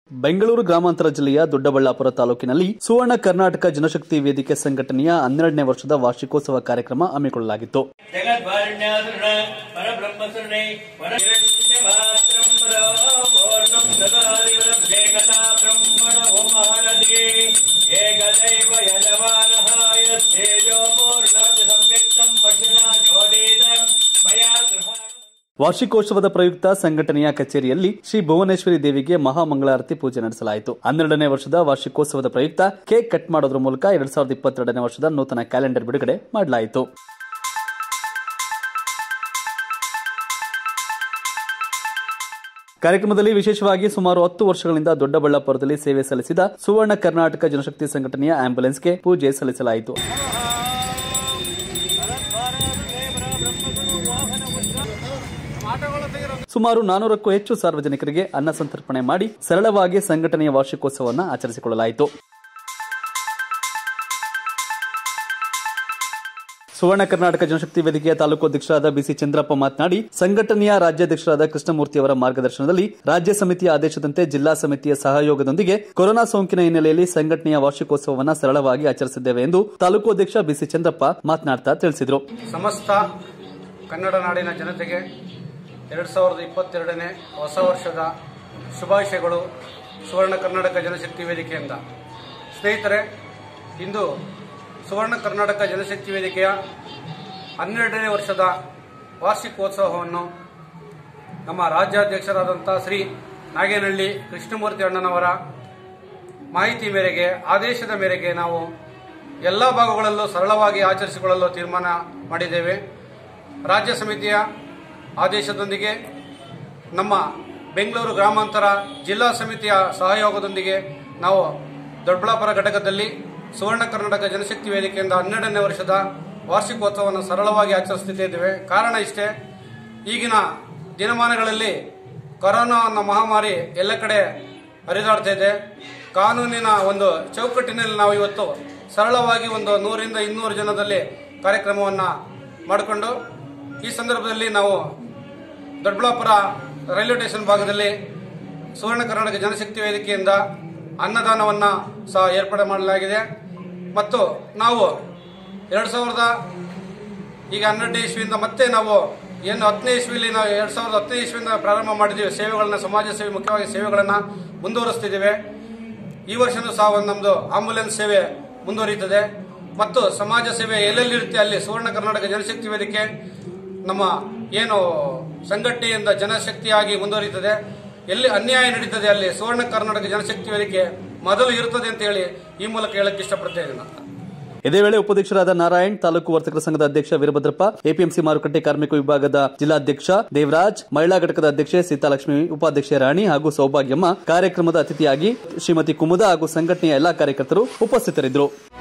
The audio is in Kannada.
ಬೆಂಗಳೂರು ಗ್ರಾಮಾಂತರ ಜಿಲ್ಲೆಯ ದೊಡ್ಡಬಳ್ಳಾಪುರ ತಾಲೂಕಿನಲ್ಲಿ ಸುವರ್ಣ ಕರ್ನಾಟಕ ಜನಶಕ್ತಿ ವೇದಿಕೆ ಸಂಘಟನೆಯ ಹನ್ನೆರಡನೇ ವರ್ಷದ ವಾರ್ಷಿಕೋತ್ಸವ ಕಾರ್ಯಕ್ರಮ ಹಮ್ಮಿಕೊಳ್ಳಲಾಗಿತ್ತು ಜಗದ್ವಾರಣ್ಯಾಸುರಣ ಪರಬ್ರಹ್ಮಸುರಣೆ ಪರಹಿರಣ್ಯಮಾತ್ರಂ ಪೂರ್ಣಂ ದದಾರಿವಲಭ್ಯೆ ಕಥಾ ಬ್ರಹ್ಮಣ ಹೋಮಹರದಿ ಏಕದೈವ ಯಜಮಾನಃ ಯಸ್ತೇಜೋ ಮೂರ್ಣಾತ್ ಸಂಯುಕ್ತಂ ವಶನ ಜೋಡೀತಂ ಮಯಾ ಗೃಹಾಣ ವಾರ್ಷಿಕೋತ್ಸವದ ಪ್ರಯುಕ್ತ ಸಂಘಟನೆಯ ಕಚೇರಿಯಲ್ಲಿ ಶ್ರೀ ಭುವನೇಶ್ವರಿ ದೇವಿಗೆ ಮಹಾಮಂಗಳಾರತಿ ಪೂಜೆ ನಡೆಸಲಾಯಿತು ಹನ್ನೆರಡನೇ ವರ್ಷದ ವಾರ್ಷಿಕೋತ್ಸವದ ಪ್ರಯುಕ್ತ ಕೇಕ್ ಕಟ್ ಮಾಡೋದ್ರ ಮೂಲಕ ಎರಡ್ ಸಾವಿರದ ಇಪ್ಪತ್ತೆರಡನೇ ವರ್ಷದ ನೂತನ ಕ್ಯಾಲೆಂಡರ್ ಬಿಡುಗಡೆ ಮಾಡಲಾಯಿತು ಕಾರ್ಯಕ್ರಮದಲ್ಲಿ ವಿಶೇಷವಾಗಿ ಸುಮಾರು ಹತ್ತು ವರ್ಷಗಳಿಂದ ದೊಡ್ಡಬಳ್ಳಾಪುರದಲ್ಲಿ ಸೇವೆ ಸಲ್ಲಿಸಿದ ಸುವರ್ಣ ಕರ್ನಾಟಕ ಜನಶಕ್ತಿ ಸಂಘಟನೆಯ ಆಂಬ್ಯುಲೆನ್ಸ್ಗೆ ಪೂಜೆ ಸಲ್ಲಿಸಲಾಯಿತು ಸುಮಾರು ನಾನೂರಕ್ಕೂ ಹೆಚ್ಚು ಸಾರ್ವಜನಿಕರಿಗೆ ಅನ್ನ ಸಂತರ್ಪಣೆ ಮಾಡಿ ಸರಳವಾಗಿ ಸಂಘಟನೆಯ ವಾರ್ಷಿಕೋತ್ಸವವನ್ನು ಆಚರಿಸಿಕೊಳ್ಳಲಾಯಿತು ಸುವರ್ಣ ಕರ್ನಾಟಕ ಜನಶಕ್ತಿ ವೇದಿಕೆಯ ತಾಲೂಕು ಅಧ್ಯಕ್ಷರಾದ ಬಿಸಿ ಚಂದ್ರಪ್ಪ ಮಾತನಾಡಿ ಸಂಘಟನೆಯ ರಾಜ್ಯಾಧ್ಯಕ್ಷರಾದ ಕೃಷ್ಣಮೂರ್ತಿ ಅವರ ಮಾರ್ಗದರ್ಶನದಲ್ಲಿ ರಾಜ್ಯ ಸಮಿತಿಯ ಆದೇಶದಂತೆ ಜಿಲ್ಲಾ ಸಮಿತಿಯ ಸಹಯೋಗದೊಂದಿಗೆ ಕೊರೋನಾ ಸೋಂಕಿನ ಹಿನ್ನೆಲೆಯಲ್ಲಿ ಸಂಘಟನೆಯ ವಾರ್ಷಿಕೋತ್ಸವವನ್ನು ಸರಳವಾಗಿ ಆಚರಿಸಿದ್ದೇವೆ ಎಂದು ತಾಲೂಕು ಅಧ್ಯಕ್ಷ ಬಿಸಿ ಚಂದ್ರಪ್ಪ ಮಾತನಾಡ್ತಾ ತಿಳಿಸಿದರು ಸಮಸ್ತ ಕನ್ನಡ ನಾಡಿನ ಜನತೆಗೆ ಎರಡು ಸಾವಿರದ ಇಪ್ಪತ್ತೆರಡನೇ ಹೊಸ ವರ್ಷದ ಶುಭಾಶಯಗಳು ಸುವರ್ಣ ಕರ್ನಾಟಕ ಜನಶಕ್ತಿ ವೇದಿಕೆಯಿಂದ ಸ್ನೇಹಿತರೆ ಇಂದು ಸುವರ್ಣ ಕರ್ನಾಟಕ ಜನಶಕ್ತಿ ವೇದಿಕೆಯ ಹನ್ನೆರಡನೇ ವರ್ಷದ ವಾರ್ಷಿಕೋತ್ಸವವನ್ನು ನಮ್ಮ ರಾಜ್ಯಾಧ್ಯಕ್ಷರಾದಂಥ ಶ್ರೀ ನಾಗೇನಹಳ್ಳಿ ಕೃಷ್ಣಮೂರ್ತಿ ಅಣ್ಣನವರ ಮಾಹಿತಿ ಮೇರೆಗೆ ಆದೇಶದ ಮೇರೆಗೆ ನಾವು ಎಲ್ಲ ಭಾಗಗಳಲ್ಲೂ ಸರಳವಾಗಿ ಆಚರಿಸಿಕೊಳ್ಳಲು ತೀರ್ಮಾನ ಮಾಡಿದ್ದೇವೆ ರಾಜ್ಯ ಸಮಿತಿಯ ಆದೇಶದೊಂದಿಗೆ ನಮ್ಮ ಬೆಂಗಳೂರು ಗ್ರಾಮಾಂತರ ಜಿಲ್ಲಾ ಸಮಿತಿಯ ಸಹಯೋಗದೊಂದಿಗೆ ನಾವು ದೊಡ್ಡಬಳ್ಳಾಪುರ ಘಟಕದಲ್ಲಿ ಸುವರ್ಣ ಕರ್ನಾಟಕ ಜನಶಕ್ತಿ ವೇದಿಕೆಯಿಂದ ಹನ್ನೆರಡನೇ ವರ್ಷದ ವಾರ್ಷಿಕೋತ್ಸವವನ್ನು ಸರಳವಾಗಿ ಆಚರಿಸುತ್ತಿದ್ದೇವೆ ಕಾರಣ ಇಷ್ಟೇ ಈಗಿನ ದಿನಮಾನಗಳಲ್ಲಿ ಕೊರೋನಾ ಅನ್ನೋ ಮಹಾಮಾರಿ ಎಲ್ಲ ಕಡೆ ಹರಿದಾಡ್ತಾ ಇದೆ ಕಾನೂನಿನ ಒಂದು ಚೌಕಟ್ಟಿನಲ್ಲಿ ನಾವು ಇವತ್ತು ಸರಳವಾಗಿ ಒಂದು ನೂರಿಂದ ಇನ್ನೂರು ಜನದಲ್ಲಿ ಕಾರ್ಯಕ್ರಮವನ್ನು ಮಾಡಿಕೊಂಡು ಈ ಸಂದರ್ಭದಲ್ಲಿ ನಾವು ದೊಡ್ಡಬಳ್ಳಾಪುರ ರೈಲ್ವೆ ಸ್ಟೇಷನ್ ಭಾಗದಲ್ಲಿ ಸುವರ್ಣ ಕರ್ನಾಟಕ ಜನಶಕ್ತಿ ವೇದಿಕೆಯಿಂದ ಅನ್ನದಾನವನ್ನು ಸಹ ಏರ್ಪಾಡು ಮಾಡಲಾಗಿದೆ ಮತ್ತು ನಾವು ಎರಡು ಸಾವಿರದ ಈಗ ಹನ್ನೆರಡನೇ ಇಸ್ವಿಯಿಂದ ಮತ್ತೆ ನಾವು ಏನು ಹತ್ತನೇ ಇಸ್ವಿಲಿ ನಾವು ಎರಡು ಸಾವಿರದ ಹತ್ತನೇ ಇಸ್ವಿಯಿಂದ ಪ್ರಾರಂಭ ಮಾಡಿದ್ದೀವಿ ಸೇವೆಗಳನ್ನ ಸಮಾಜ ಸೇವೆ ಮುಖ್ಯವಾಗಿ ಸೇವೆಗಳನ್ನು ಮುಂದುವರಿಸ್ತಿದ್ದೇವೆ ಈ ವರ್ಷನೂ ಸಹ ಒಂದು ನಮ್ಮದು ಆಂಬುಲೆನ್ಸ್ ಸೇವೆ ಮುಂದುವರಿಯುತ್ತದೆ ಮತ್ತು ಸಮಾಜ ಸೇವೆ ಎಲ್ಲೆಲ್ಲಿರುತ್ತೆ ಅಲ್ಲಿ ಸುವರ್ಣ ಕರ್ನಾಟಕ ಜನಶಕ್ತಿ ವೇದಿಕೆ ನಮ್ಮ ಏನು ಸಂಘಟನೆಯಿಂದ ಜನಶಕ್ತಿಯಾಗಿ ಮುಂದುವರಿಯುತ್ತದೆ ಎಲ್ಲಿ ಅನ್ಯಾಯ ನಡೀತದೆ ಅಲ್ಲಿ ಸುವರ್ಣ ಕರ್ನಾಟಕ ಜನಶಕ್ತಿ ವೇದಿಕೆ ಮೊದಲು ಇರುತ್ತದೆ ಅಂತ ಹೇಳಿ ಈ ಮೂಲಕ ಹೇಳಕ್ಕೆ ಇಷ್ಟಪಡ್ತಾ ಇದ್ದೀನಿ ನಾನು. ಇದೇ ವೇಳೆ ಉಪಾಧ್ಯಕ್ಷರಾದ ನಾರಾಯಣ್ ತಾಲೂಕು ವರ್ತಕರ ಸಂಘದ ಅಧ್ಯಕ್ಷ ವೀರಭದ್ರಪ್ಪ ಎಪಿಎಂಸಿ ಮಾರುಕಟ್ಟೆ ಕಾರ್ಮಿಕ ವಿಭಾಗದ ಜಿಲ್ಲಾಧ್ಯಕ್ಷ ದೇವರಾಜ್ ಮಹಿಳಾ ಘಟಕದ ಅಧ್ಯಕ್ಷೆ ಸೀತಾಲಕ್ಷ್ಮಿ ಉಪಾಧ್ಯಕ್ಷೆ ರಾಣಿ ಹಾಗೂ ಸೌಭಾಗ್ಯಮ್ಮ ಕಾರ್ಯಕ್ರಮದ ಅತಿಥಿಯಾಗಿ ಶ್ರೀಮತಿ ಕುಮುದ ಹಾಗೂ ಸಂಘಟನೆಯ ಎಲ್ಲಾ ಕಾರ್ಯಕರ್ತರು ಉಪಸ್ಥಿತರಿದ್ದರು